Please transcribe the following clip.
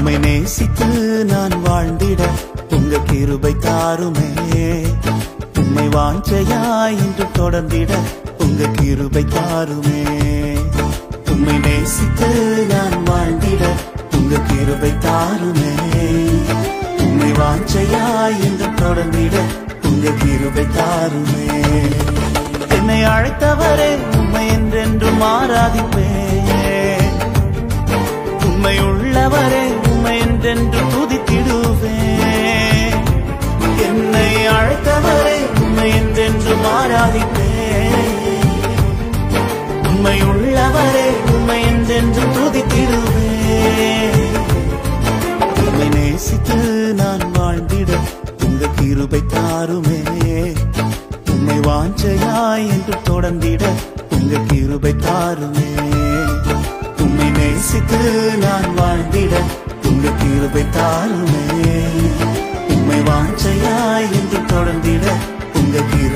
உம்மை நேசித்து நான் வாழ்ந்திட உங்க கிருபை தாருமே உம்மை வாஞ்சையாய் என்று தொடர்ந்திட உங்க கிருபை தாருமே உம்மை நேசித்து நான் வாழ்ந்திட உங்க கிருபை தாருமே உம்மை வாஞ்சையாய் என்று தொடர்ந்திட உங்க கிருபை தாருமே என்னை அழைத்தவரே உம்மை என்றென்றும் ஆராதிப்பேன் உண்மை உள்ளவரே உண்மை என்றென்று துதித்திடுவேன் என்னை அழைத்தவரே உண்மை என்றென்று ஆராதிப்பேன் உண்மை உள்ளவரே உண்மை என்றென்று துதித்திடுவேன் உண்மை நேசித்து நான் வாழ்ந்திட உங்க கிருபை தாருமே உண்மை வாஞ்சையாய் என்று தொடர்ந்திட உங்க கிருபை தாருமே உம்மை நேசித்து நான் வாழ்ந்திட உங்க கிருபை தாருமே உம்மை வாஞ்சையாய் என்று தொடர்ந்திட உங்க கிருபை